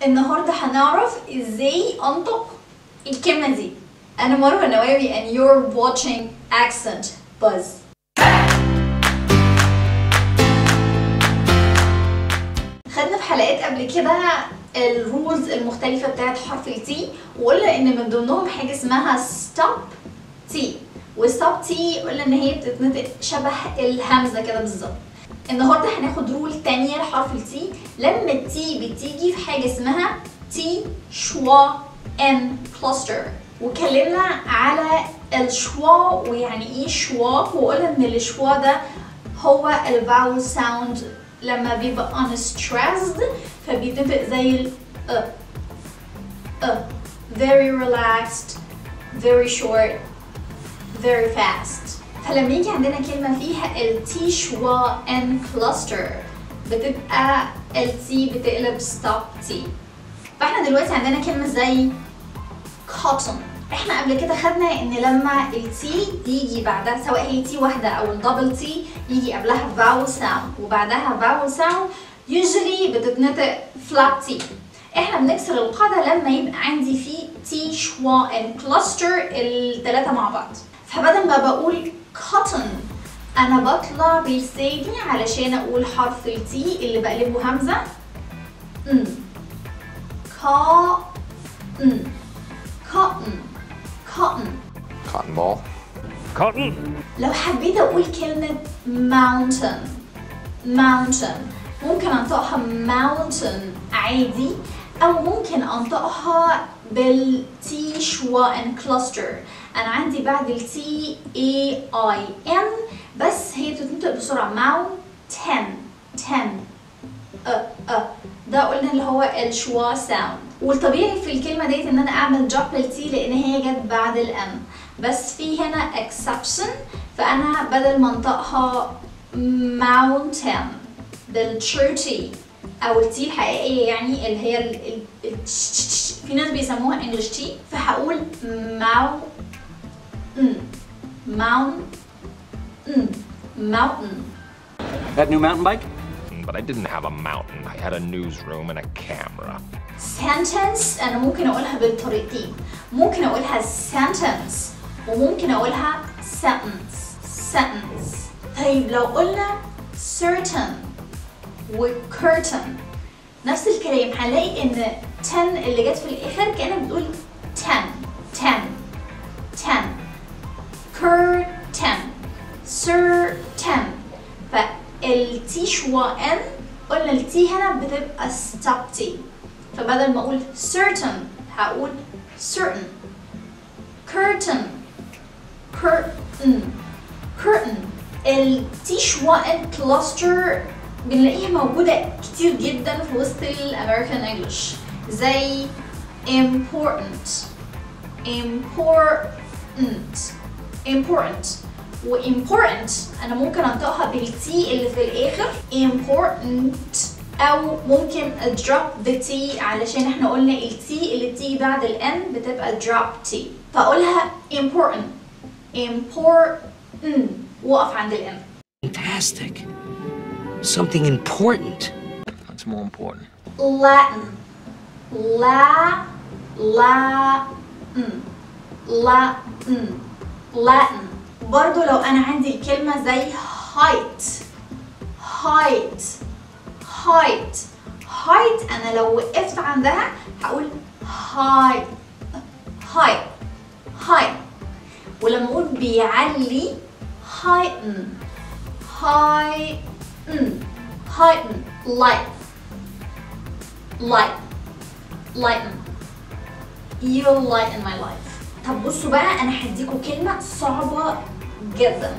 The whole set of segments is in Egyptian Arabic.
النهارده هنعرف ازاي انطق الكلمة دي انا مروة نواوي and you're watching accent buzz خدنا في حلقات قبل كده الرولز المختلفة بتاعت حرف التي وقلنا ان من ضمنهم حاجة اسمها stop تي والستوب تي قلنا ان هي بتتنطق شبه الهمزة كده بالظبط النهارده هناخد رول تانية لحرف التي لما التي بتيجي في حاجة اسمها تي شوا ان كلاستر واتكلمنا على الشوا ويعني ايه شوا وقلنا ان الشوا ده هو الفاول ساوند لما بيبقى unstressed فبيتنطق زي ال أ أ very relaxed very short very fast فلما يجي عندنا كلمة فيها التي شوا ان كلاستر بتبقى التي بتقلب ستوب تي فاحنا دلوقتي عندنا كلمة زي cotton احنا قبل كده خدنا ان لما التي يجي بعدها سواء هي تي واحدة او الدبل تي يجي قبلها vowel sound وبعدها vowel sound usually بتتنطق flat تي احنا بنكسر القاعدة لما يبقى عندي في تي شوا ان كلاستر التلاتة مع بعض فبدل ما بقول cotton انا بطلع بلساني علشان اقول حرف التي اللي بقلبه همزة م cotton cotton cotton Cotton ball. Cotton? لو حبيت اقول كلمة mountain mountain ممكن انطقها mountain عادي او ممكن انطقها بالتي شوا ان كلاستر انا عندي بعد التي اي اي ان بس هي بتتنطق بسرعة mountain ten أ أ ده قلنا اللي هو الشوا ساوند والطبيعي في الكلمة ديت ان انا اعمل دروب للتي لان هي جت بعد الان بس في هنا exception فانا بدل ما انطقها mountain بالتشيرتي او التي الحقيقية يعني اللي هي ال ال ال في ناس بيسموها انجلش تي فهقول mountain mountain mountain That new mountain bike? But I didn't have a mountain. I had a newsroom and a camera. sentence انا ممكن اقولها بالطريقتين ممكن اقولها sentence وممكن اقولها sentence sentence طيب لو قلنا certain و curtain نفس الكلام هنلاقي ان 10 اللي جت في الاخر كانك بتقول 10 10 10 curtain certain فالتي شوا ان قلنا التي هنا بتبقى stop تي فبدل ما اقول certain هقول certain curtain curtain curtain التي شوا ان كلاستر بنلاقيها موجودة كتير جدا في وسط الامريكان انجلش زي important important important و important انا ممكن انطقها بالتي اللي في الاخر important او ممكن drop the t علشان احنا قلنا ال t اللي بتيجي بعد ال n بتبقى drop t فاقولها important important واقف عند ال n Fantastic. Something important. What's more important? Latin la Latin Latin Latin برضو لو انا عندي الكلمة زي height height height height انا لو وقفت عندها هقول high high high ولما اقول بيعلي heighten heighten heighten light light lighten you'll lighten my life طب بصوا بقى انا هديكوا كلمة صعبة جدا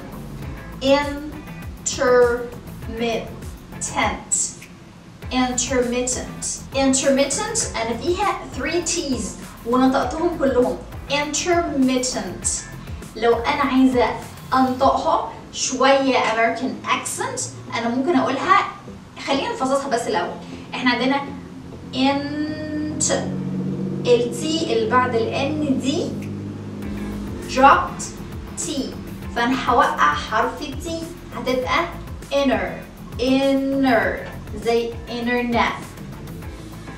intermittent intermittent intermittent انا فيها 3 t's ونطقتهم كلهم intermittent لو انا عايزة انطقها شوية American accent انا ممكن اقولها خلينا نفصصها بس الاول احنا عندنا int التي اللي بعد الان دي dropped T فانا هوقع حرف التي هتبقى inner inner زي internet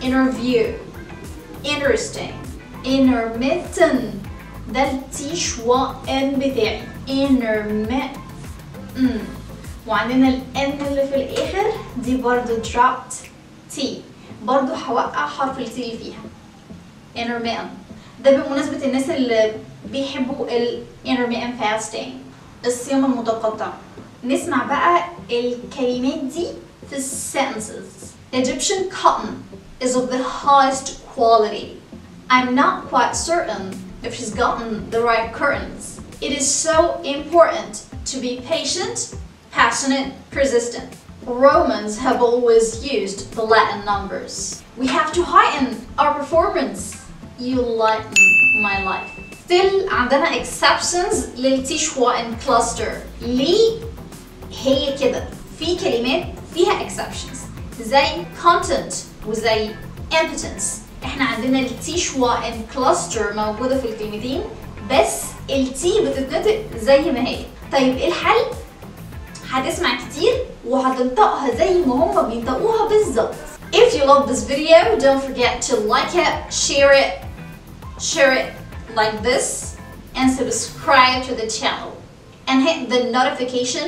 interview interesting intermittent ده التي شوا ان بتاعي intermittent مم. وعندنا الان اللي في الاخر دي برضو dropped t برضو هوقع حرف التي اللي فيها intermittent ده بمناسبة الناس اللي بيحبوا ال intermittent fasting الصيام المتقطع نسمع بقى الكلمات دي في sentences Egyptian cotton is of the highest quality I'm not quite certain if she's gotten the right curtains. It is so important to be patient, passionate, persistent. Romans have always used the Latin numbers. We have to heighten our performance. You lighten my life. Still عندنا exceptions للتشوا and cluster. ليه هي كده في كلمات فيها exceptions زي content وزي impotence احنا عندنا التيشوا and cluster موجودة في الكلمتين بس التي بتتنطق زي ما هي طيب ايه الحل؟ هتسمع كتير وهتنطقها زي ما هما بينطقوها بالظبط If you love this video, don't forget to like it, share it, share it like this, and subscribe to the channel. And hit the notification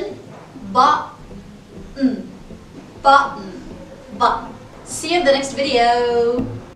button, button, button. See you in the next video.